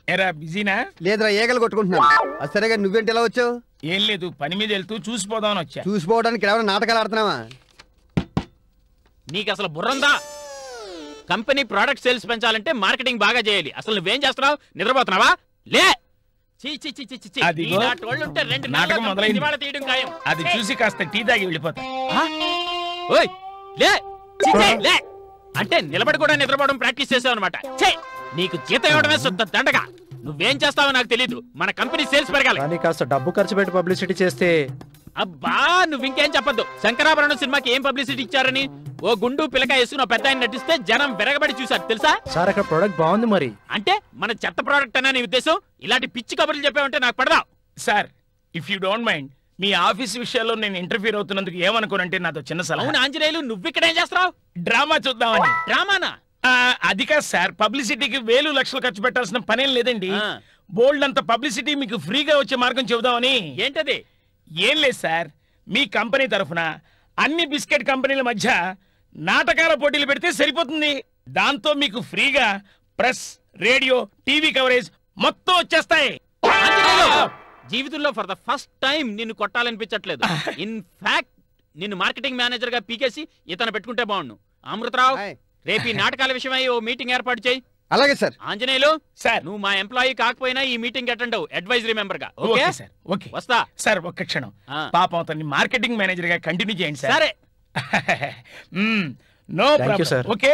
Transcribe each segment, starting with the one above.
ఎరా బిజీనా లేదురా ఈగలు కొట్టుకుంటున్నాను అది సరేగా నువ్వేంటి ఎలా వచ్చావు ఏం లేదు పని మీద వెళ్తూ చూసిపోదామని వచ్చా చూసిపోవడానికి ఎవరైనా నాటకాలు ఆడుతున్నావా నీకు అసలు బుర్రందా కంపెనీ ప్రోడక్ట్ సేల్స్ పెంచాలంటే మార్కెటింగ్ బాగా చేయాలి అసలు నువ్వేం చేస్తున్నావు నిద్రపోతున్నావా లే చీ చీ చీ చీ చీ, చీ అదిగో. నీలాంటి వాళ్ళు ఉంటే రెండు నాటకం నెలల్లో కంపెనీ మొదలైంది. దివాళా తీయడం ఖాయం అది లే. చూసి కాస్త టీ తాగి వెళ్ళిపోతా ఆ? ఓయ్ లే చీ, చీ, లే అంటే నిలబడి కూడా నిద్రపోవడం ప్రాక్టీస్ చేసావు అనమాట నీకు జీతం ఇవ్వడమే శుద్ధ దండగా నువ్వేం చేస్తావో నాకు తెలీదు మన కంపెనీ సేల్స్ పెరగాలి కానీ కాస్త డబ్బు ఖర్చు పెట్టి పబ్లిసిటీ చేస్తే అబ్బా నువ్వు ఇంకేం చెప్పొద్దు శంకరాభరణం సినిమాకి ఏం పబ్లిసిటీ ఇచ్చారని ఓ గుండు పిలక వేసుకుని ఓ పెద్ద ఆయన నటిస్తే జనం విరగబడి చూశారు తెలుసా సార్ అక్కడ ప్రొడక్ట్ బాగుంది మరి అంటే మన చెత్త ప్రోడక్ట్ అనే నీ ఉద్దేశం ఇలాంటి పిచ్చి కబుర్లు చెప్పావంటే నాకు పడదా sir if you don't mind మీ ఆఫీస్ విషయాల్లో నేను ఇంటర్ఫీర్ అవుతున్నందుకు ఏమనుకోనంటే నాతో చిన్న అవును సలహా ఆంజనేయులు నువ్వు ఇక్కడ ఏం చేస్తున్నావు డ్రామా చూద్దామని డ్రామానా ఆ, అది కాదు సార్ పబ్లిసిటీకి వేలు లక్షలు ఖర్చు పెట్టాల్సిన పనేం లేదండి ఆ. బోల్డ్ అంత పబ్లిసిటీ మీకు ఫ్రీగా వచ్చే మార్గం చెబుదామని ఏంటది ఏం లేదు సార్ మీ కంపెనీ తరఫున అన్ని బిస్కెట్ కంపెనీల మధ్య నాటకాల పోటీలు పెడితే సరిపోతుంది దాంతో మీకు ఫ్రీగా ప్రెస్ రేడియో టీవీ కవరేజ్ మొత్తం వచ్చేస్తాయి ఆంజనేయులు జీవితంలో ఫర్ ద ఫస్ట్ టైం నిన్ను కొట్టాలనిపించట్లేదు ఇన్ ఫ్యాక్ట్ నిన్ను మార్కెటింగ్ మేనేజర్ గా పీకేసి ఇతను పెట్టుకుంటే బాగుండు అమృతరావు హాయ్. రేపు ఈ నాటకాల విషయమై ఓ మీటింగ్ ఏర్పాటు చేయి అలాగే సార్ ఆంజనేయులు సార్ నువ్వు మా ఎంప్లాయీ కాకపోయినా ఈ మీటింగ్ అటెండ్ అవ్వు అడ్వైజరీ మెంబర్ గా ఓకే ఓకే సార్ ఓకే వస్తా సార్ ఒక్క క్షణం ఆ. పాపం అతన్ని మార్కెటింగ్ మేనేజర్ గా కంటిన్యూ చేయండి సార్ సరే no Thank you, sir. Okay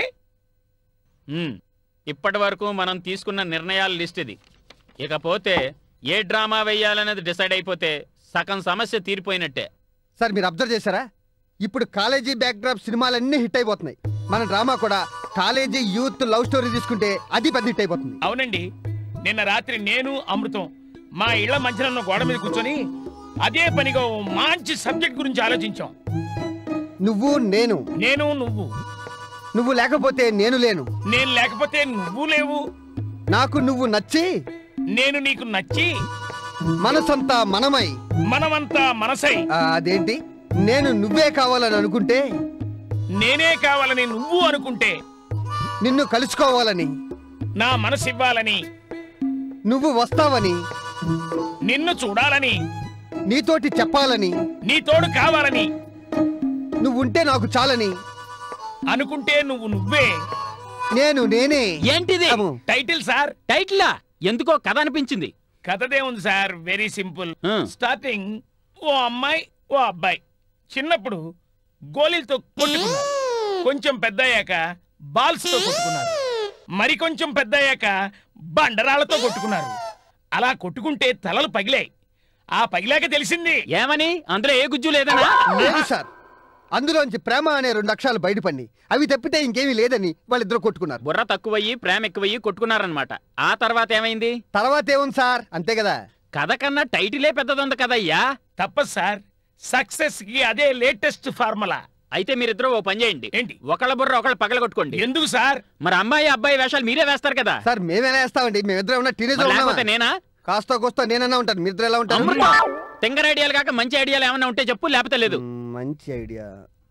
ఇప్పటి వరకు మనం తీసుకున్న నిర్ణయాల లిస్ట్ ఇది ఇకపోతే ఏ డ్రామా వేయాలనేది డిసైడ్ అయిపోతే సగం సమస్య తీరిపోయినట్టే సార్ మీరు అబ్జర్వ్ చేశారా ఇప్పుడు కాలేజీ బ్యాక్ డ్రాప్ సినిమాలన్నీ హిట్ అయిపోతున్నాయి మన డ్రామా కూడా కాలేజీ యూత్ లవ్ స్టోరీ తీసుకుంటే అది పెద్ద హిట్ అయిపోతుంది అవునండి నిన్న రాత్రి నేను అమృతం మా ఇళ్ల మధ్యన ఉన్న గోడ మీద కూర్చొని అదే పనిగా ఓ మంచి సబ్జెక్ట్ గురించి ఆలోచించాం నువ్వు నేను నేను నువ్వు నువ్వు లేకపోతే నేను లేను నేను లేకపోతే నువ్వు లేవు నాకు నువ్వు నచ్చి నేను నీకు నచ్చి మనసంతా మనమై మనమంతా మనసై ఆ, అదేంటి నేను నువ్వే కావాలని అనుకుంటే నేనే కావాలని నువ్వు అనుకుంటే నిన్ను కలుసుకోవాలని నా మనసు ఇవ్వాలని నువ్వు వస్తావని నిన్ను చూడాలని నీతోటి చెప్పాలని నీ తోడు కావాలని నువ్వుంటే నాకు చాలని అనుకుంటే నువ్వు నువ్వే నేను నేనే ఏంటిది అమ్ము. టైటిల్ సార్ టైటిలా ఎందుకో కథ అనిపించింది కథదే ఉంది సార్ వెరీ సింపుల్ ఆ. స్టార్టింగ్ ఓ అమ్మాయి ఓ అబ్బాయి చిన్నప్పుడు గోళీలతో కొట్టుకున్నారు కొంచెం పెద్ద అయ్యాక బాల్స్ తో కొట్టుకున్నారు మరి కొంచెం పెద్ద అయ్యాక బండరాళ్లతో కొట్టుకున్నారు అలా కొట్టుకుంటే తలలు పగిలాయి ఆ పగిలాక తెలిసింది ఏమని అందులో ఏ గుజ్జు లేదనా లేదు సార్ అందులోంచి ప్రేమ అనే రెండు అక్షరాలు బయటపడి అవి తప్పితే ఇంకేమీ లేదని వాళ్ళిద్దరు కొట్టుకున్నారు బుర్ర తక్కువయ్యి ప్రేమ ఎక్కువయ్యి కొట్టుకున్నారనమాట ఆ తర్వాత ఏమైంది తర్వాత ఏముంది సార్ అంతే కదా కథ కన్నా టైటిలే పెద్దదుంది కదయ్యా తప్పదు సార్ సక్సెస్ కి అదే లేటెస్ట్ ఫార్ములా అయితే మీరిద్దరూ ఓ పని చేయండి ఏంటి? ఒకళ్ళ బుర్ర ఒకళ్ళు పగల కొట్టుకోండి ఎందుకు సార్ మరి అమ్మాయి అబ్బాయి వేషాలు మీరే వేస్తారు కదా సార్ మేమేలా వేస్తామండి మేమిద్దరం ఉన్న టీనేజ్ మరి లేకపోతే నేనా కాస్త కోస్తా నేనన్నా ఉంటాను మీరిద్దరు ఎలా ఉంటారు అమృత తింగర ఐడియాలు కాక మంచి ఐడియాలు ఏమైనా ఉంటే చెప్పు లేకపోతే లేదు మ్మ్, మంచి ఐడియా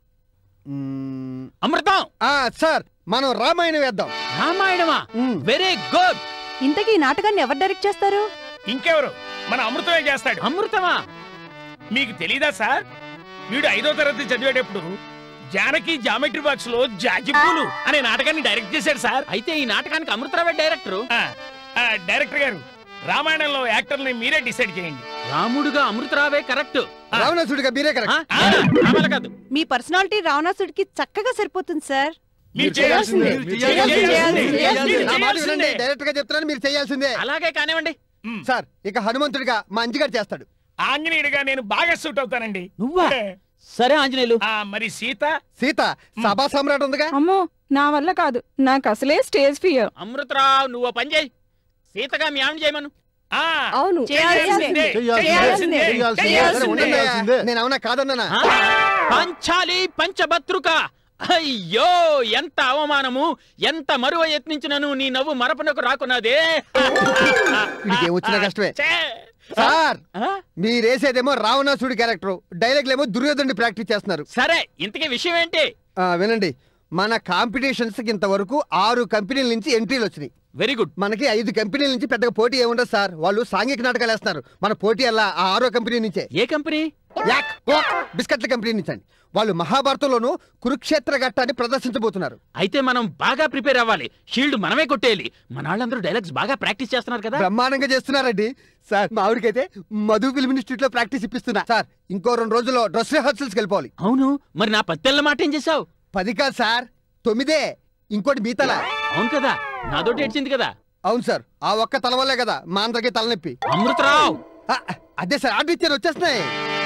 మ్మ్, అమృతం ఆ సార్ మనం రామాయణం వేద్దాం రామాయణమా మ్మ్. వెరీ గుడ్ ఇంతకీ ఈ నాటకాన్ని ఎవరు డైరెక్ట్ చేస్తారు ఇంకెవరు మన అమృతమే చేస్తాడు అమృతమా మీకు తెలీదా సార్ వీడు ఐదో తరగతి చదివేటప్పుడు జానకి జామెట్రీ బాక్స్ లో జాజిపూలు అనే నాటకాన్ని డైరెక్ట్ చేశాడు సార్ అయితే ఈ నాటకానికి అమృతరావే డైరెక్టర్ ఆ, ఆ, డైరెక్టర్ గారు రామాయణంలో యాక్టర్ని మీరే డిసైడ్ చేయండి రాముడుగా అమృతరావే కరెక్ట్ రావణాసుడిగా మీరే కరెక్ట్ రామాల కాదు మీ పర్సనాలిటీ రావణాసుడికి చక్కగా సరిపోతుంది సార్ మీరు చేయాల్సిందే చేయాల్సిందే. చేయాల్సిందే. చేయాల్సిందే. మీరు నా మాట వినండి చేయాల్సిందే. డైరెక్ట్ గా చెప్తున్నాను మీరు చేయాల్సిందే అలాగే కానివ్వండి మ్మ్. సార్ ఇక హనుమంతుడిగా మా అంజిగారు చేస్తాడు ఆంజనేయుడిగా నేను బాగా సూట్ అవుతానండి నువ్వా సరే ఆంజనేయులు ఆ, మరి సీత సీత సభా సమ్రాట్ ఉందిగా అమ్మో నా వల్ల కాదు నాకు అసలే స్టేజ్ ఫియర్ అమృతరావు నువ్వు ఓ పని చేయి సీతగా మీ ఆమె చేయమను ఆ, అవును చేయాల్సిందే. చేయాల్సిందే. చేయాల్సిందే. సరే, ఉండండి అయ్యా. నేను అవునా కాదన్నానా ఆ? పంచాలి పంచభద్రుక అయ్యో ఎంత అవమానము ఎంత మరువ యత్నించినను నీ నవ్వు మరపునకు రాకున్నదే వీడికి ఏమొచ్చినా కష్టమే ఛే! సార్ ఆ? మీరేసేదేమో రావణాసుడి క్యారెక్టర్ డైలాగ్లేమో దుర్యోధనుడి ప్రాక్టీస్ చేస్తున్నారు సరే ఇంతకీ విషయం ఏంటి ఆ, వినండి మన కాంపిటీషన్స్ కి ఇంతవరకు ఆరు కంపెనీల నుంచి ఎంట్రీలు వచ్చినాయి వెరీ గుడ్ మనకి ఐదు కంపెనీల నుంచి పెద్దగా పోటీ ఏముండదు సార్ వాళ్ళు సాంఘిక నాటకాలు వేస్తున్నారు మన పోటీ అలా ఆ ఆరో కంపెనీ నుంచే ఏ కంపెనీ యాక్ వాక్ బిస్కెట్ల కంపెనీ నుంచి అండి వాళ్ళు మహాభారతంలోను కురుక్షేత్ర ఘట్టాన్ని ప్రదర్శించబోతున్నారు అయితే మనం బాగా ప్రిపేర్ అవ్వాలి షీల్డ్ మనమే కొట్టేయాలి మన వాళ్ళందరూ డైలాగ్స్ బాగా ప్రాక్టీస్ చేస్తున్నారు కదా బ్రహ్మాండంగా చేస్తున్నారండి సార్ మా ఆవిడకైతే మధు ఫిల్మ్ ఇన్స్టిట్యూట్ లో ప్రాక్టీస్ ఇప్పిస్తున్నా సార్ ఇంకో రెండు రోజుల్లో డ్రెస్ రిహర్సల్స్కి వెళ్ళిపోవాలి అవును మరి నా పత్తెళ్ళ మాట ఏం చేసావు పది కాదు సార్ తొమ్మిదే ఇంకోటి మీ తల అవును కదా నాతోటి ఏడ్చింది కదా అవును సార్ ఆ ఒక్క తల వల్లే కదా మా అందరికీ తలనొప్పి అమృతరావు ఆ, అదే సార్ ఆర్డర్ ఇచ్చారు వచ్చేస్తున్నాయి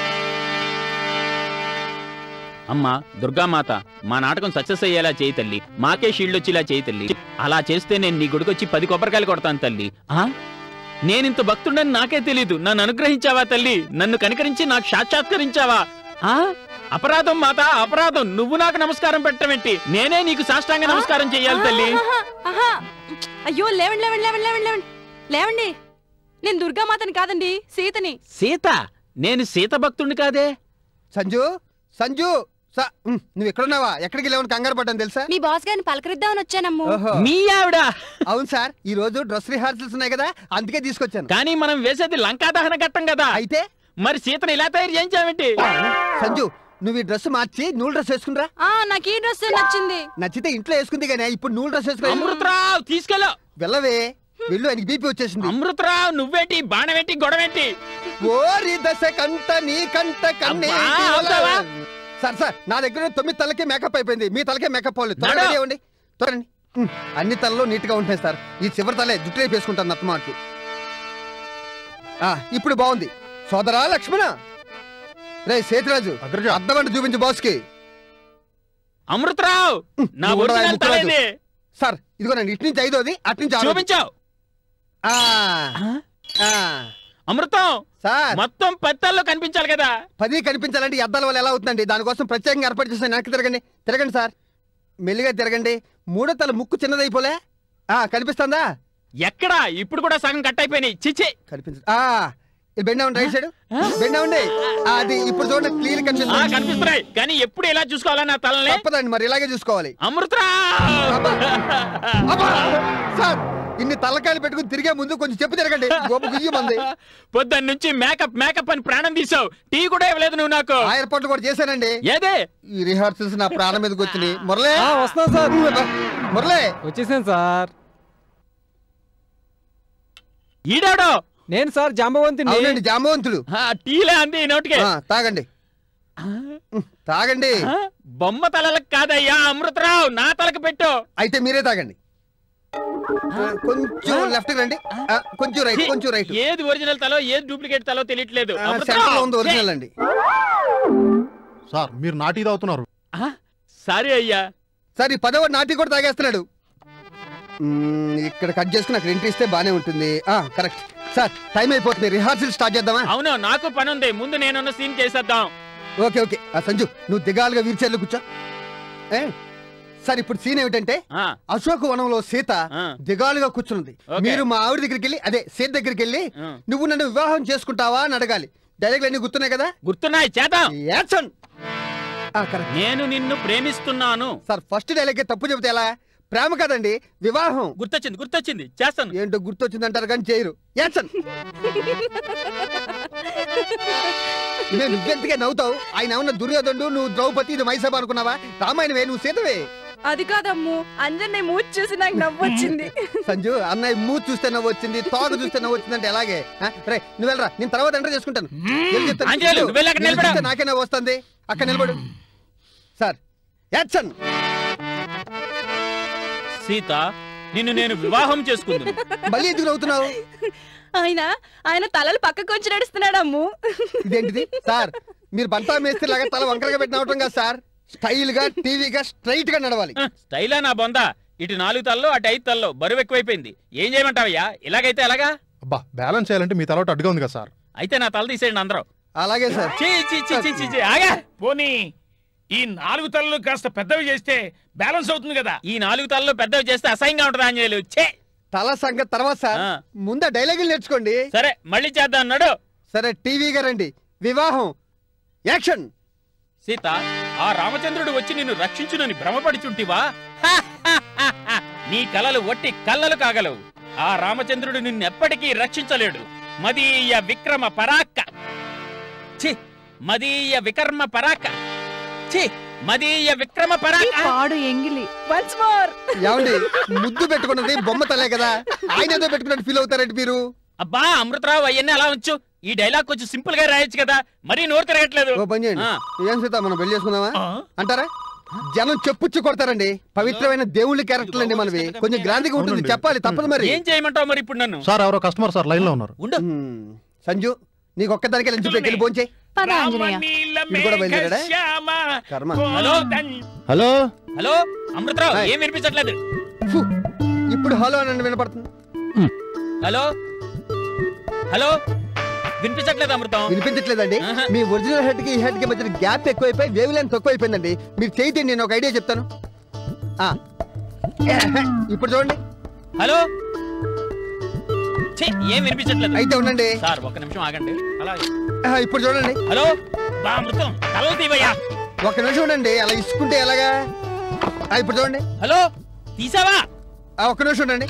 అమ్మా దుర్గామాత మా నాటకం సక్సెస్ అయ్యేలా చేయి తల్లి మాకే షీల్డ్ వచ్చేలా చేయి తల్లి అలా చేస్తే నేను నీ గుడికొచ్చి పది కొబ్బరికాయలు కొడతాను తల్లి ఆ నేనింత భక్తుండని నాకే తెలీదు నన్ను అనుగ్రహించావా తల్లి నన్ను కనికరించి నాకు సాక్షాత్కరించావా ఆ అపరాధం మాత అపరాధం నువ్వు నాకు నమస్కారం పెట్టమేంటి నేనే నీకు సాష్టాంగ నమస్కారం చెయ్యాలి తల్లి ఆహా, ఆహా. అయ్యో లేవండి లేవండి లేవండి లేవండి లేవండి లేవండి నేను దుర్గామాతని కాదండి సీతని సీత నేను సీత భక్తుడిని కాదే సంజు సంజు స- ఉమ్, నువ్వు ఎక్కడున్నావా ఎక్కడికి వెళ్ళావని కంగారు పడ్డాను తెలుసా మీ బాస్ గారిని పలకరిద్దామని వచ్చానమ్ము ఓహో మీ ఆవిడ అవును సార్ ఈ రోజు డ్రెస్ రిహార్సల్స్ ఉన్నాయి కదా అందుకే తీసుకొచ్చాను కానీ మనం వేసేది లంకా దహన ఘట్టం కదా అయితే మరి సీతను ఇలా తయారు చేయించావేంటి సంజు నువ్వు ఈ డ్రెస్ మార్చి నూలు డ్రెస్ వేసుకునిరా ఆ నాకు ఈ డ్రెస్ నచ్చింది నచ్చితే ఇంట్లో వేసుకుంది కానీ ఇప్పుడు నూలు డ్రెస్ వేసుకుని అమృతరావు తీసుకెళ్ళు వెళ్ళవే వెళ్ళు ఆయనకి బీపీ వచ్చేసింది అమృతరావు నువ్వేంటి బాణమేంటి గొడవేంటి ఓరి దశ కంట నీ కంట కన్నే అబ్బా, అవుతావా? సార్ సార్ నా దగ్గర తొమ్మిది తలకే మేకప్ అయిపోయింది మీ తలకే మేకప్ అవ్వలేదు త్వరగా నడు. రెడీ అవ్వండి త్వరని ఉమ్, అన్ని తలలో నీట్ గా ఉంటాయి సార్ ఈ చివరి తలే జుట్టు రేపు వేసుకుంటాను నత్తమాట్లు ఆ, ఇప్పుడు బాగుంది సోదరా లక్ష్మణ రే సేతురాజు అర్థమంట చూపించు బాస్ కి అమృతరావు నా నువ్వు ఉండవా, ఒరిజినల్ ముక్కురాజు? తలేది సార్ ఇదిగోనండి ఇటు నుంచి ఐదోది అటు నుంచి ఆరోది. చూపించావు ఆ, ఆ. అమృతం సార్ మొత్తం పత్తాల్లో కనిపించాలి కదా పది కనిపించాలంటే ఈ అద్దాల వల్ల ఎలా అవుతుందండి దానికోసం ప్రత్యేకంగా ఏర్పాటు చేసిన వెనక్కి తిరగండి తిరగండి సార్ మెల్లిగా తిరగండి మూడో తల ముక్కు చిన్నదైపోలే ఆ కనిపిస్తుందా ఎక్కడ ఇప్పుడు కూడా సగం కట్ అయిపోయినాయి చిచ్చి కనిపించ ఆ ఇది బెండ్ అవ్వండి రైట్ సైడ్ బెండ్ అవ్వండి ఆ, అది ఇప్పుడు చూడండి క్లియర్ ఆ కనిపిస్తుంది కనిపిస్తున్నాయి కానీ ఎప్పుడు ఎలా చూసుకోవాలా నా తలని తప్పదండి మరి ఇలాగే చూసుకోవాలి అమృతరావు అబ్బా! సార్ ఇన్ని తలకాయలు పెట్టుకుని తిరిగే ముందు కొంచెం చెప్పు తిరగండి గొప్ప గుయ్యి మంది పొద్దున్న నుంచి మేకప్ మేకప్ అని ప్రాణం తీసావు టీ కూడా ఇవ్వలేదు నువ్వు నాకు ఆ ఏర్పాట్లు కూడా చేశానండి ఏదే ఈ రిహార్సల్స్ నా ప్రాణం మీదకి వచ్చినాయి మురళే వస్తున్నా సార్ మురళే వచ్చేసాను సార్ ఈడాడో నేను సార్ జాంబవంతిని అవునండి జాంబవంతుడు ఆ, టీలే అంది ఈ నోటికి ఆ, తాగండి ఉమ్, తాగండి ఆ, బొమ్మ తలలకు కాదయ్యా అమృతరావు నా తలకు పెట్టు అయితే మీరే తాగండి ఆ, కొంచెం లెఫ్ట్ రండి ఆ, కొంచెం రైట్ కొంచెం రైట్ ఏది ఒరిజినల్ తలో ఏది డూప్లికేట్ తలో తెలియట్లేదు సెంటర్ లో ఉంది ఒరిజినల్ అండి సార్ మీరు నాటి అవుతున్నారు సారీ అయ్యా సార్ ఈ పదవ నాటి కూడా తాగేస్తున్నాడు మ్మ్, ఇక్కడ కట్ చేసుకుని అక్కడ ఎంట్రీ ఇస్తే బానే ఉంటుంది ఆ కరెక్ట్ సార్ టైం అయిపోతుంది రిహార్సల్ స్టార్ట్ చేద్దామా అవును నాకు పని ఉంది ముందు నేనున్న సీన్ చేసేద్దాం ఓకే ఓకే ఆ సంజు నువ్వు దిగాలుగా వీల్ చైర్లో కూర్చో ఏ సార్ ఇప్పుడు సీన్ ఏమిటంటే ఆ, అశోక వనంలో సీత ఆ. దిగాలుగా కూర్చున్నది ఓకే. మీరు మా ఆవిడ దగ్గరికి వెళ్ళి అదే సీత దగ్గరికి వెళ్ళి ఆ. నువ్వు నన్ను వివాహం చేసుకుంటావా అని అడగాలి డైరెక్ట్ అన్ని గుర్తున్నాయి కదా గుర్తున్నాయి చేద్దాం యాక్షన్ ఆ, కరెక్ట్ నేను నిన్ను ప్రేమిస్తున్నాను సార్ ఫస్ట్ డైలాగే తప్పు చెబితే ఎలా ప్రేమ కదండి వివాహం గుర్తొచ్చింది గుర్తొచ్చింది చేస్తాను ఏంటో గుర్తొచ్చిందంటారు కానీ చేయరు యాక్షన్ నేను నువ్వెంతగా నవ్వుతావు ఆయన ఏమన్నా దుర్యోధనుడు నువ్వు ద్రౌపది ఇది మైసభ అనుకున్నావా రామాయణవే నువ్వు సీతవే అది కాదమ్ము అంజన్ మూతి చూసి నాకు నవ్వొచ్చింది సంజు అన్నయ్య మూతి చూస్తే నవ్వు వచ్చింది తోక చూస్తే నవ్వు వచ్చిందంటే ఎలాగే ఆ, రే నువ్వు వెళ్ళరా నేను తర్వాత ఎంటర్ చేసుకుంటాను వెళ్ళి చెప్తాను. ఆంజనేయులు, నువ్వు వెళ్ళి అక్కడ నేను నిలబడు. చూస్తే నాకే నవ్వు వస్తుంది అక్కడ నిలబడు సార్ యాక్షన్ సీత నిన్ను నేను వివాహం చేసుకుందును మళ్ళీ ఎందుకు నవ్వుతున్నావు ఆయన ఆయన తలలు పక్కకు వచ్చి నడుస్తున్నాడు అమ్ము ఇదేంటిది సార్ మీరు బంతా మేస్త్రి లాగా తల వంకరగా పెట్టి నవ్వటం కాదు సార్ స్టైల్ గా టీవీగా స్ట్రైట్ గా నడవాలి హ, స్టైలా నా బొంద ఇటు నాలుగు తల్లో అటు ఐదు తల్లో బరువు ఎక్కువైపోయింది ఏం చేయమంటావయ్యా ఇలాగైతే ఎలాగా అబ్బా బ్యాలెన్స్ చేయాలంటే మీ తలవాటు అడ్డుగా ఉంది కదా సార్ అయితే నా తల తీసేయండి అందరూ అలాగే సార్ చీ చీ చీ చీ చీ, చీ ఆగా పోనీ ఈ నాలుగు తలలు కాస్త పెద్దవి చేస్తే బ్యాలెన్స్ అవుతుంది కదా ఈ నాలుగు తలలు పెద్దవి చేస్తే అసహ్యంగా ఉంటుంది ఆంజనేయులు ఛే తల సంగతి తర్వాత సార్ ఆ. ముందే డైలాగులు నేర్చుకోండి సరే మళ్ళీ చేద్దాం అన్నాడు సరే టీవీగా రండి వివాహం యాక్షన్ సీత ఆ రామచంద్రుడు వచ్చి నిన్ను రక్షించునని భ్రమపడిచుంటివా హ, హ, హ, హ. నీ కలలు ఒట్టి కళ్ళలు కాగలవు ఆ రామచంద్రుడు నిన్నెప్పటికీ రక్షించలేడు మదీయ విక్రమ పరాక్క ఛీ మదీయ వికర్మ పరాక్క ఛీ మదీయ విక్రమ ఈ పరాక్క పాడు ఎంగిలి వన్స్ మోర్ ఏమండి ముద్దు పెట్టుకున్నది బొమ్మ తలే కదా ఆయన ఏదో పెట్టుకున్నట్టు ఫీల్ అవుతారండి మీరు అబ్బా అమృతరావు అవన్నీ అలా ఉంచు ఈ డైలాగ్ కొంచెం సింపుల్ గా రాయొచ్చు కదా మరీ నోరు తిరగట్లేదు ఓ పని చేయండి ఆ. ఏం సీత మనం పెళ్లి చేసుకుందామా ఆ? అంటారా జనం చెప్పుచ్చు కొడతారండి పవిత్రమైన దేవుళ్ళ క్యారెక్టర్లు అండి మనవి కొంచెం గ్రాంతిగా ఉంటుంది అవునండి. చెప్పాలి తప్పదు మరి ఏం చేయమంటావు మరి ఇప్పుడు నన్ను సార్ ఎవరో కస్టమర్ సార్ లైన్ లో ఉన్నారు ఉండు ఉమ్, సంజు నీకు ఒక్కదానికి లంచ్ బ్రేక్ వెళ్ళి భోంచేయి పద ఆంజనేయ ఇది కూడా బయలుదేరాడా? శ్యామ కర్మ. Hello? Hello hello Amrutharao hi. ఏం వినిపించట్లేదు ఫు, ఇప్పుడు హలో అని వినపడుతుంది హలో హలో వినిపించట్లేదు అమృతం వినిపించట్లేదండి ఆహా. మీ ఒరిజినల్ హెడ్ కి ఈ హెడ్ కి మధ్య గ్యాప్ ఎక్కువైపోయి వేవ్ లైన్ తక్కువ అయిపోయిందండి మీరు చేయితే నేను ఒక ఐడియా చెప్తాను ఆ. ఇప్పుడు చూడండి హలో ఛీ, ఏం వినిపించట్లేదు అయితే ఉండండి సార్ ఒక్క నిమిషం ఆగండి అలాగే ఆ, ఇప్పుడు చూడండి హలో బా అమృతం కలలు తీవయ్యా ఒక నిమిషం ఉండండి అలా ఇసుకుంటే ఎలాగా ఆ, ఇప్పుడు చూడండి హలో తీసావా ఆ, ఒక్క నిమిషం ఉండండి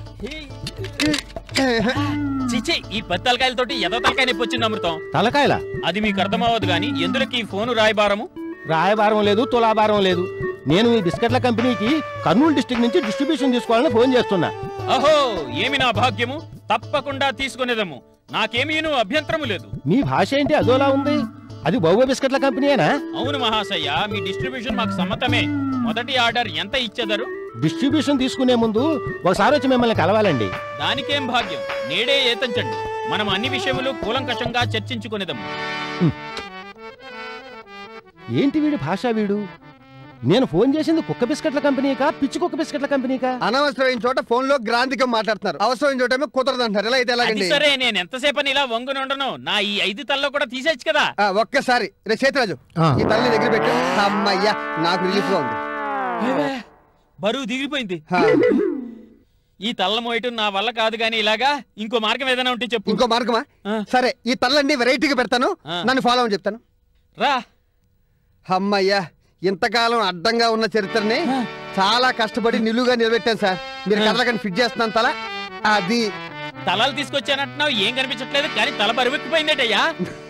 చిచి ఈ పది తలకాయలతోటి ఎదో తలకాయ నొప్పి వచ్చింది అమృతం తలకాయల అది మీకు అర్థమవ్వదు గాని ఎందులకి ఈ ఫోను రాయబారము రాయబారం లేదు తులాభారం లేదు నేను ఈ బిస్కెట్ల కంపెనీకి కర్నూలు డిస్ట్రిక్ట్ నుంచి డిస్ట్రిబ్యూషన్ తీసుకోవాలని ఫోన్ చేస్తున్నా అహో ఏమి నా భాగ్యము తప్పకుండా తీసుకునేదము నాకేమీను అభ్యంతరము లేదు మీ భాష ఏంటి అదోలా ఉంది అది బహువ బిస్కెట్ల కంపెనీయేనా అవును మహాశయ్య మీ డిస్ట్రిబ్యూషన్ మాకు సమ్మతమే మొదటి ఆర్డర్ ఎంత ఇచ్చేదరు డిస్ట్రిబ్యూషన్ తీసుకునే ముందు ఒకసారి వచ్చి మిమ్మల్ని కలవాలండి దానికేం భాగ్యం నేడే ఏతంచండి మనం అన్ని విషయములు కూలంకషంగా చర్చించుకునేదము ఏంటి వీడు భాష వీడు నేను ఫోన్ చేసింది కుక్క బిస్కెట్ల కంపెనీకా పిచ్చి కుక్క బిస్కెట్ల కంపెనీకా అనవసరమైన చోట ఫోన్ లో గ్రాంతికం మాట్లాడుతున్నారు అవసరమైన చోట ఏమో కుదరదు అంటారు ఎలా అయితే అది ఎలాగండి సరే నేను ఎంతసేపని ఇలా వంగునుండను నా ఈ ఐదు తల్లో కూడా తీసేచ్చు కదా ఆ, ఒక్కసారి రే చేతిరాజు ఆ. ఈ తల్లి దగ్గర పెట్టు అమ్మయ్యా నాకు రిలీఫ్ గా ఉంది బరువు దిగిపోయింది ఆ, ఈ తల్ల మోయటం నా వల్ల కాదు గాని ఇలాగా ఇంకో మార్గం ఏదైనా ఉంటే చెప్పు ఇంకో మార్గమా ఆ. సరే ఈ తల్లండి వెరైటీగా పెడతాను ఆ. నన్ను ఫాలో అని చెప్తాను రా అమ్మయ్యా ఇంతకాలం అడ్డంగా ఉన్న చరిత్రని చాలా కష్టపడి నిలువుగా నిలబెట్టాను సార్ మీరు కదలకని ఫిట్ చేస్తున్నాను తల అది తలలు తీసుకొచ్చానంటున్నావు ఏం కనిపించట్లేదు కానీ తల బరువెక్కిపోయిందేటయ్యా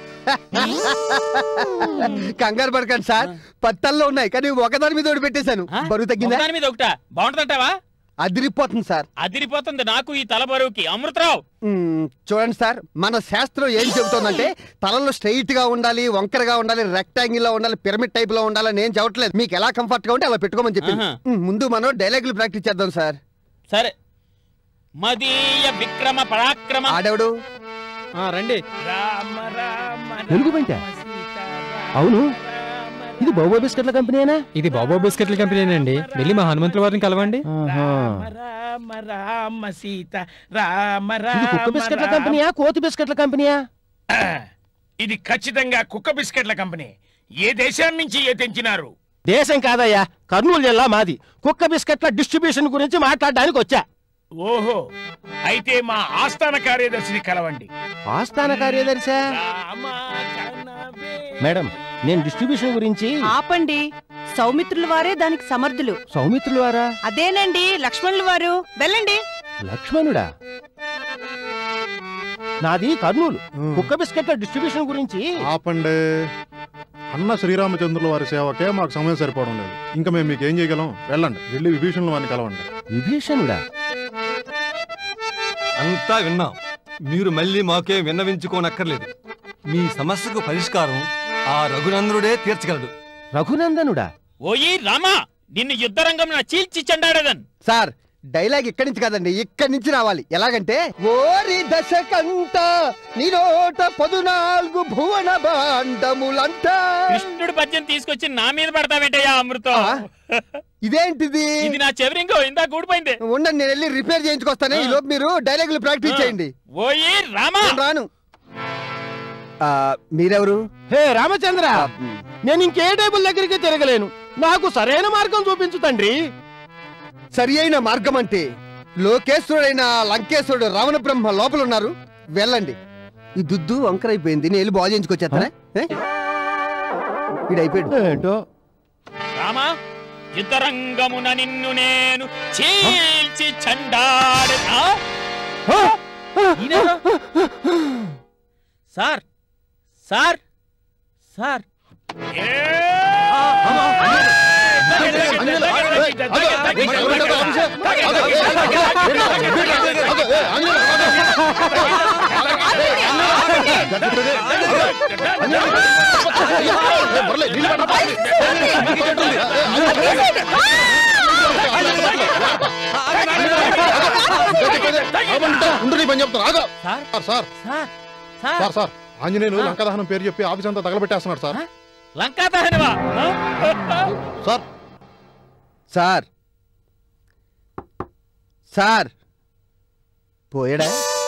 కంగారు పడకండి సార్ పత్తల్లో ఉన్నాయి కానీ ఒకదాని మీద ఒకటి పెట్టేశాను ఆ? బరువు తగ్గిందా ఒకదాని మీద ఒకటా బాగుంటుందంటావా అదిరిపోతుంది సార్ అదిరిపోతుంది నాకు ఈ తల బరువుకి అమృతరావు మ్మ్, చూడండి సార్ మన శాస్త్రం ఏం చెబుతోందంటే తలలో స్ట్రైట్ గా ఉండాలి వంకరగా ఉండాలి రెక్టాంగిల్ లో ఉండాలి పిరమిడ్ టైప్ లో ఉండాలని నేను చెప్పట్లేదు మీకు ఎలా కంఫర్ట్ గా ఉంటే అలా పెట్టుకోమని చెప్పింది ఆహా. మ్మ్, ముందు మనం డైలాగులు ప్రాక్టీస్ చేద్దాం సార్ సరే మదీయ విక్రమ పరాక్రమ ఆడెవడు ఆ, రండి రామ రామ తెలుగు పెంట? రామ సీత రామ అవును. రామ ఇది బహువ బిస్కెట్ల కంపెనీయేనా ఇది బాబా బిస్కెట్ల కంపెనీనండి వెళ్ళి మా హనుమంతుల వారిని కలవండి ఆహా. రామ రామ రామ సీత రామ ఇది కుక్క రామ బిస్కెట్ల రామ. కంపెనీయా కోతి బిస్కెట్ల కంపెనీయా ఆ, ఇది ఖచ్చితంగా కుక్క బిస్కెట్ల కంపెనీ ఏ దేశాన్ని నుంచి ఏ తెంచినారు దేశం కాదయ్యా కర్నూలు జిల్లా మాది కుక్క బిస్కెట్ల డిస్ట్రిబ్యూషన్ గురించి మాట్లాడడానికి వచ్చా ఓహో అయితే మా ఆస్థాన కార్యదర్శిని కలవండి ఆస్థాన కార్యదర్శి రామ కనవే. మేడం నేను డిస్ట్రిబ్యూషన్ గురించి ఆపండి సౌమిత్రుల వారే దానికి సమర్థులు సౌమిత్రుల వారా అదేనండి లక్ష్మణుల వారు వెళ్ళండి లక్ష్మణుడా నాది కర్నూలు కుక్క బిస్కెట్ల డిస్ట్రిబ్యూషన్ గురించి ఆపండి అన్న శ్రీరామచంద్రుల వారి సేవకే మాకు సమయం సరిపోవడం లేదు ఇంకా మేము మీకు ఏం చేయగలం వెళ్ళండి వెళ్ళి విభీషణుల వారిని కలవండి విభీషణుడా అంతా విన్నాం మీరు మళ్ళీ మాకే విన్నవించుకోనక్కర్లేదు మీ సమస్యకు పరిష్కారం ఆ రఘునందనుడే తీర్చగలడు రఘునందనుడా ఓయి రామా నిన్ను యుద్ధరంగం చీల్చి చెండాడదన్ సార్ డైలాగ్ ఇక్కడి నుంచి కాదండి ఇక్కడి నుంచి రావాలి ఎలాగంటే ఓరి దశకంత నిరోట పదునాలుగు భువన భాండములంట కృష్ణుడు పద్యం తీసుకొచ్చి నా మీద పడతావేంటయ్యా అమృతం ఆ? ఇదేంటిది ఇది నా చెవిరింగో ఇందా కూడిపోయింది ఉండండి నేను వెళ్ళి రిపేర్ చేయించుకొస్తాను ఈ లోపు మీరు డైలాగులు ప్రాక్టీస్ చేయండి ఓయి రామా నేను రాను ఆ, మీరెవరు హే రామచంద్ర నేను ఇంకే టేబుల్ దగ్గరికి తిరగలేను నాకు సరైన మార్గం చూపించు తండ్రి సరి అయిన మార్గం అంటే లోకేశ్వరుడైన లంకేశ్వరుడు రావణ బ్రహ్మ లోపల ఉన్నారు వెళ్ళండి ఈ దుద్దు వంకరైపోయింది నేను వెళ్ళి బాగు చేయించుకొచ్చేస్తానే వీడు అయిపోయాడు ఏంటో రామా యుద్ధరంగమున నిన్ను నేను చీల్చి చండాడు సార్ సార్ సార్ ఉండు పని చెప్తాను ఆగా sir sir sir sir sir sir Anjaneyulu లంకదహనం పేరు చెప్పి ఆఫీస్ అంతా తగలబెట్టేస్తున్నాడు సార్ లంకా దహనవా సార్ సార్ సార్ పోయాడా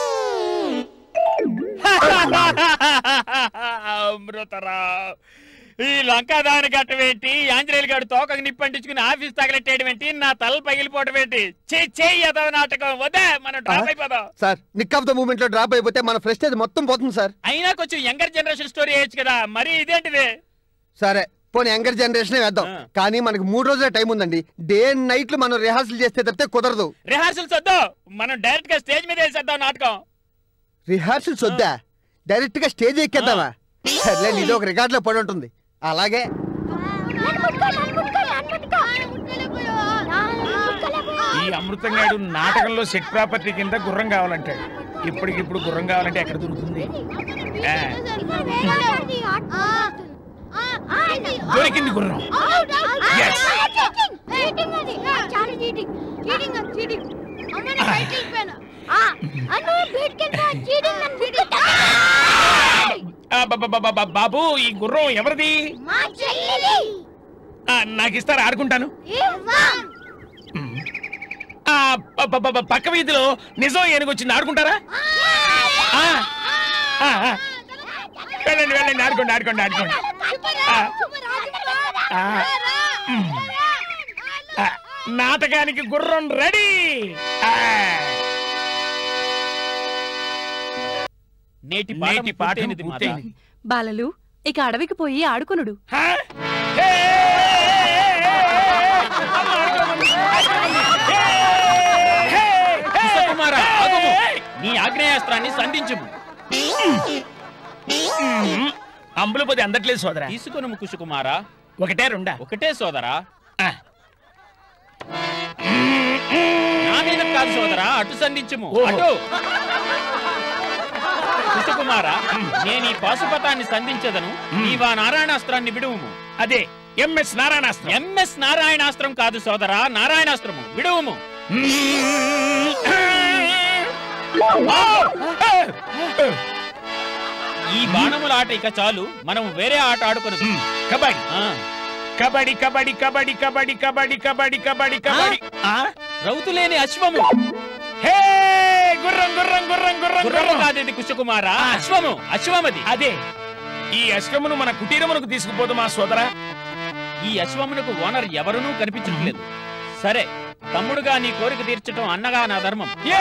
అమృతరావు ఈ లంకా దాని గట్టమేంటి ఆంజనేయులు గారు తోకకు నిప్పంటించుకుని ఆఫీస్ తగలెట్టేయడం ఏంటి నా తల పగిలిపోవడం ఏంటి చెయ్యి చెయ్యి అదో నాటకం వద్దా మనం డ్రాప్ అయిపోదాం sir nick of the moment లో డ్రాప్ అయిపోతే మన ఫ్రెస్టేజ్ మొత్తం పోతుంది సార్ అయినా కొంచెం యంగర్ జనరేషన్ స్టోరీ వేయచ్చు కదా మరి ఇదేంటిది సరే పోనీ యంగర్ జనరేషన్ వేద్దాం ఆ. కానీ మనకు మూడు రోజుల టైం ఉందండి డే అండ్ నైట్లు మనం రిహార్సల్ చేస్తే తప్పితే కుదరదు రిహార్సల్స్ వద్దాం మనం డైరెక్ట్ గా స్టేజ్ మీద వేసేద్దాం నాటకం రిహార్సల్స్ వద్దా డైరెక్ట్ గా స్టేజ్ ఎక్కేద్దామా సర్లేండి ఇది ఒక రికార్డ్ లో పడి ఉంటుంది అలాగే ఈ అమృతంగాడు నాటకంలో సెట్ ప్రాపర్టీ కింద గుర్రం కావాలంటాడు ఇప్పటికిప్పుడు గుర్రం కావాలంటే ఎక్కడ దొరుకుతుంది ఆ, దొరికింది గుర్రం Yes. ఆ, బా- బా- బా- బా- బాబు ఈ గుర్రం ఎవరిది ఆ, నాకు ఇస్తారా ఆడుకుంటాను ఆ, ప- ప- ప- పక్క వీధిలో నిజం ఏనుగొచ్చింది ఆడుకుంటారా ఆ, ఆ, ఆ. వెళ్ళండి వెళ్ళండి ఆడుకోండి ఆడుకోండి ఆడుకోండి ఆ, ఆ, మ్. ఆ, నాటకానికి గుర్రం రెడీ ఆ. నేటి నేటి పాఠం పూర్తయినది మాత. పూర్తయింది. బాలలు ఇక అడవికి పోయి ఆడుకొనుడు హా? హే! అమ్మ, ఆడుకోమని, ఆడుకోమని. హే! హే! హే! కుమారా, ఆగము. హే! నీ ఆగ్నేయాస్త్రాన్ని సంధించుము మ్మ్. అంబులపతి అందట్లేదు సోదరా తీసుకొను కుశకుమారా ఒకటే రెండా ఒకటే సోదరా ఆ. నా మీద కాదు సోదరా అటు సంధించుము ఓహో. అటు కుశకుమారా నేను ఈ పాశుపతాన్ని సంధించదను నీవా నారాయణాస్త్రాన్ని విడువుము అదే ఎంఎస్ నారాయణాస్త్రం ఎంఎస్ నారాయణాస్త్రం కాదు సోదరా నారాయణాస్త్రము విడువుము ఈ బాణముల ఆట ఇక చాలు మనం వేరే ఆట ఆడుకుని కబడ్డీ కబడ్డీ కబడ్డీ కబడ్డీ కబడ్డీ కబడ్డీ కబడ్డీ కబడ్డీ కబడ్డీ ఆ? రౌతులేని అశ్వము హే గుర్రం గుర్రం గుర్రం గుర్రం గుర్రము గుర్రం కాదు ఇది కుశకుమారా అశ్వము అశ్వమది అదే ఈ అశ్వమును మన కుటీరమునకు తీసుకుపోదు మా సోదరా ఈ అశ్వమునకు ఓనర్ ఎవరునూ కనిపించట్లేదు సరే తమ్ముడుగా నీ కోరిక తీర్చటం అన్నగా నా ధర్మం ఏ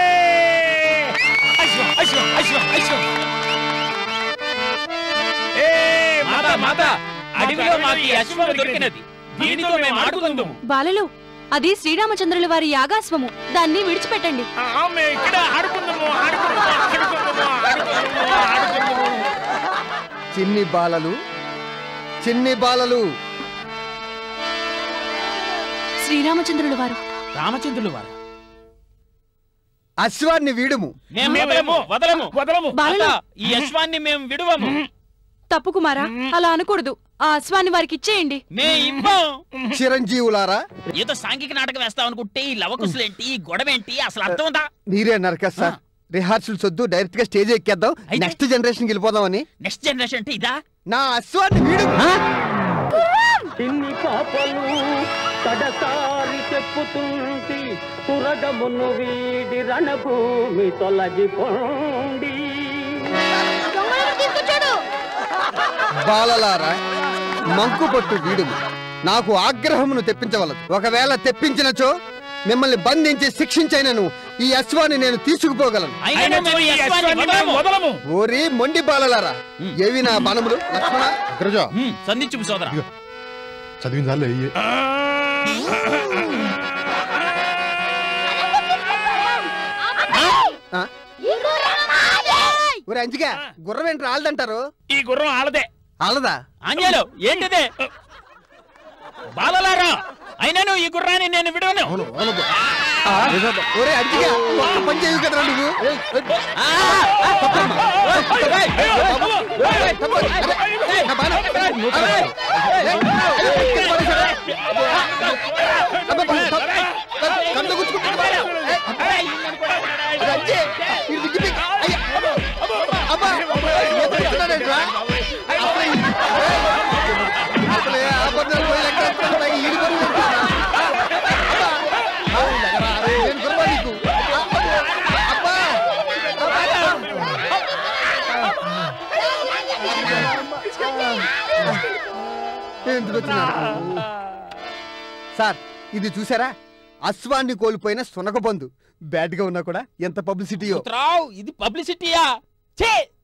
అశ్వం అశ్వం అశ్వం అశ్వం ఏ మాత మాత అడవిలో మాకు ఈ అశ్వం దొరికినది దీనితో మేము ఆడుకుందాము బాలలు అది శ్రీరామచంద్రుల వారి యాగాశ్వము దాన్ని విడిచిపెట్టండి ఆ, మేము ఇక్కడ ఆడుకుందాము ఆడుకుందాము ఆడుకుందాము ఆడుకుందాము ఆడుకుందాము చిన్ని బాలలు చిన్ని బాలలు శ్రీరామచంద్రుల వారు రామచంద్రులు వారు అశ్వాన్ని వీడుము మేము వదలము వదలము వదలము బాలలు అత్త, ఈ అశ్వాన్ని మేము విడువము తప్పు కుమారా అలా అనకూడదు ఆ అశ్వాన్ని వారికి ఇచ్చేయండి మే ఇవ్వం చిరంజీవులారా ఏదో సాంఘిక నాటకం వేస్తాం అనుకుంటే ఈ లవకుశలేంటి ఈ గొడవేంటి అసలు అర్థం ఉందా మీరే అన్నారు కదా సార్ రిహార్సల్స్ వద్దు డైరెక్ట్ గా స్టేజ్ ఎక్కేద్దాం అయితే? నెక్స్ట్ జనరేషన్ వెళ్ళిపోదామని నెక్స్ట్ జనరేషన్ అంటే ఇదా నా అశ్వాన్ని వీడు చిన్ని పాపలు కడసారి చెప్పుతుంది తురగమును వీడి రణభూమి తొలగిపోండి బాలలారా మంకు పట్టు వీడుము నాకు ఆగ్రహమును తెప్పించవలదు ఒకవేళ తెప్పించినచో మిమ్మల్ని బంధించి శిక్షించైనను ఈ అశ్వాన్ని నేను తీసుకుపోగలను అయినా మేము ఈ అశ్వాన్ని వదలము. వదలము ఓరి మొండి బాలలారా ఏవి నా బాణములు లక్ష్మణ అగ్రజ హ్మ్, సంధించుము సోదరా చదివిన చాలే అయ్యి ఆ, ఆ? ఒరే అంజిగా గుర్రం ఏంటి రాలదంటారు ఈ గుర్రం ఆలదే ఆలదా ఆంజనేయులు ఏంటిదే బాలలారా అయినను ఈ గుర్రాన్ని నేను విడవను ఒరే అంజిగా ఒక్క పని చేయు కదరా నువ్వు కళ్ళు గుచ్చుకుంటుంది రంజీ, ఇది దిగ్గిపి. అయ్యా. అబ్బా, ఏం చేస్తున్నాడేంట్రా? అసలు ఈ- అసలు ఏ ఆపదలు పోయి లెక్క వేస్తున్నాడు, పైగా ఈడు గుర్రం ఏంట్రా? అబ్బా. ఆ, లెగరా, అరే, నేను గుర్రమా నీకు? అబ్బా. ఎందుకు వచ్చినాడు సార్ ఇది చూసారా అశ్వాన్ని కోల్పోయిన సునకబంధు బ్యాడ్ గా ఉన్నా కూడా ఎంత పబ్లిసిటీయో రావు ఇది పబ్లిసిటీయా ఛే